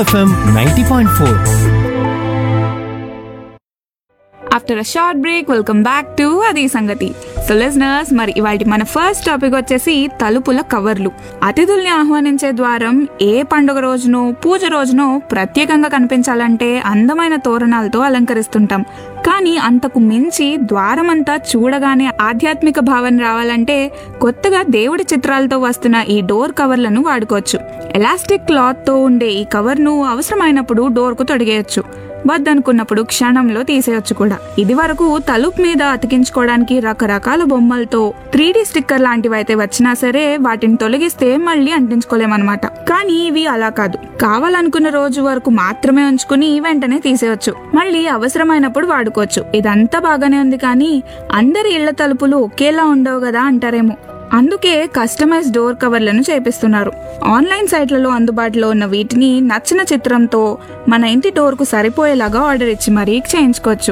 FM ninety point four after a short break welcome back to అది సంగతి so listeners మరి ఇవాళ మన ఫస్ట్ టాపిక్ వచ్చేసి తలుపుల కవర్లు అతిథుల్ని ఆహ్వానించే ద్వారం ఏ పండుగ రోజునో పూజ రోజునో ప్రత్యేకంగా కనిపించాలంటే అందమైన తోరణాలతో అలంకరిస్తుంటాం కానీ అంతకు మించి ద్వారమంతా చూడగానే ఆధ్యాత్మిక భావన రావాలంటే కొత్తగా దేవుడి చిత్రాలతో వస్తున్న ఈ డోర్ కవర్లను వాడుకోవచ్చు ఎలాస్టిక్ క్లాత్ తో ఉండే ఈ కవర్ను అవసరమైనప్పుడు డోర్కు తొడిగేయచ్చు వద్దనుకున్నప్పుడు క్షణంలో తీసేయొచ్చు కూడా ఇది వరకు తలుపు మీద అతికించుకోవడానికి రకరకాల బొమ్మలతో త్రీ స్టిక్కర్ లాంటివి అయితే వచ్చినా సరే వాటిని తొలగిస్తే మళ్ళీ అంటించుకోలేమన్నమాట కానీ ఇవి అలా కాదు కావాలనుకున్న రోజు వరకు మాత్రమే ఉంచుకుని వెంటనే తీసేయొచ్చు మళ్ళీ అవసరమైనప్పుడు వాడుకోవచ్చు ఇదంతా బాగానే ఉంది కానీ అందరి ఇళ్ల తలుపులు ఒకేలా ఉండవు కదా అంటారేమో అందుకే కస్టమైజ్ డోర్ కవర్లను చేపిస్తున్నారు ఆన్లైన్ సైట్లలో అందుబాటులో ఉన్న వీటిని నచ్చిన చిత్రంతో మన ఇంటి డోర్కు సరిపోయేలాగా ఆర్డర్ ఇచ్చి మరీ చేయించుకోవచ్చు